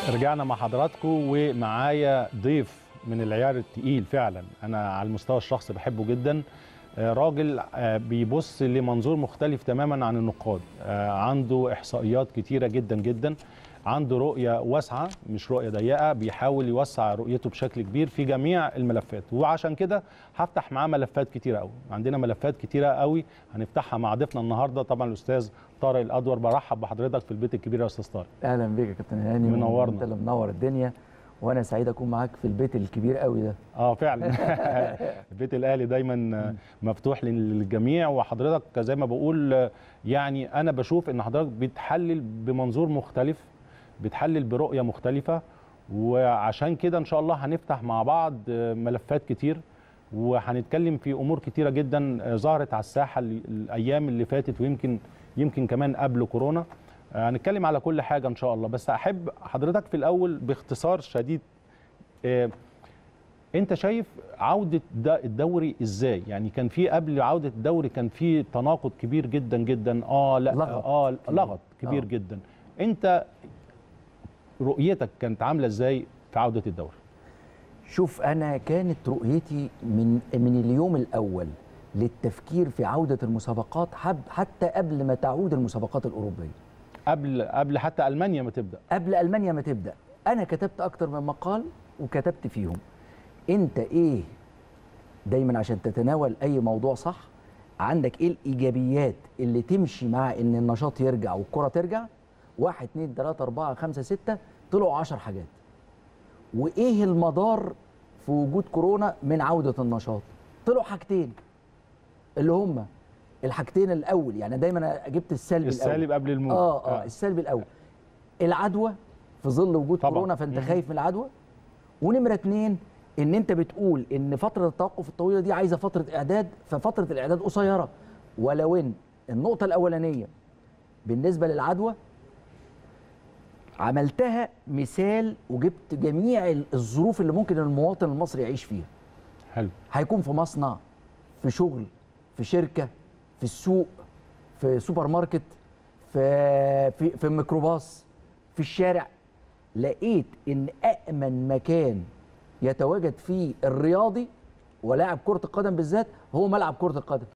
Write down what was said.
رجعنا مع حضراتكم ومعايا ضيف من العيار التقيل فعلا انا على المستوى الشخصي بحبه جدا آه، راجل آه، بيبص لمنظور مختلف تماما عن النقاد آه، عنده احصائيات كتيره جدا جدا عنده رؤيه واسعه مش رؤيه ضيقه بيحاول يوسع رؤيته بشكل كبير في جميع الملفات وعشان كده هفتح معاه ملفات كتيره قوي عندنا ملفات كتيره قوي هنفتحها مع ضيفنا النهارده طبعا الاستاذ طارق الادور برحب بحضرتك في البيت الكبير يا استاذ طارق اهلا بيك يا كابتن هاني منورنا. انت اللي منور الدنيا وانا سعيد اكون معاك في البيت الكبير قوي ده اه فعلا البيت الاهلي دايما مفتوح للجميع وحضرتك زي ما بقول يعني انا بشوف ان حضرتك بتحلل بمنظور مختلف بتحلل برؤيه مختلفه وعشان كده ان شاء الله هنفتح مع بعض ملفات كتير وهنتكلم في امور كتيره جدا ظهرت على الساحه ال- الايام اللي فاتت ويمكن يمكن كمان قبل كورونا هنتكلم على كل حاجه ان شاء الله بس احب حضرتك في الاول باختصار شديد آه، انت شايف عوده د- الدوري ازاي يعني كان في قبل عوده الدوري كان في تناقض كبير جدا جدا اه لا لغط اه كبير. لغط كبير آه. جدا انت رؤيتك كانت عامله ازاي في عوده الدوري شوف انا كانت رؤيتي من من اليوم الاول للتفكير في عوده المسابقات حب حتى قبل ما تعود المسابقات الاوروبيه قبل قبل حتى المانيا ما تبدا قبل المانيا ما تبدا انا كتبت اكتر من مقال وكتبت فيهم انت ايه دايما عشان تتناول اي موضوع صح عندك ايه الايجابيات اللي تمشي مع ان النشاط يرجع والكره ترجع واحد اتنين تلاته اربعه خمسه سته طلعوا عشر حاجات وايه المدار في وجود كورونا من عوده النشاط طلعوا حاجتين اللي هما الحاجتين الاول يعني دايما أنا جبت السلبي الاول السالب قبل الموت اه اه السلبي الاول العدوى في ظل وجود طبعاً. كورونا فانت مم. خايف من العدوى ونمره اتنين ان انت بتقول ان فتره التوقف الطويله دي عايزه فتره اعداد ففتره الاعداد قصيره ولو ان النقطه الاولانيه بالنسبه للعدوى عملتها مثال وجبت جميع الظروف اللي ممكن المواطن المصري يعيش فيها حلو هيكون في مصنع في شغل في شركه في السوق في سوبر ماركت في في في ميكروباص في الشارع لقيت ان امن مكان يتواجد فيه الرياضي ولاعب كره القدم بالذات هو ملعب كره القدم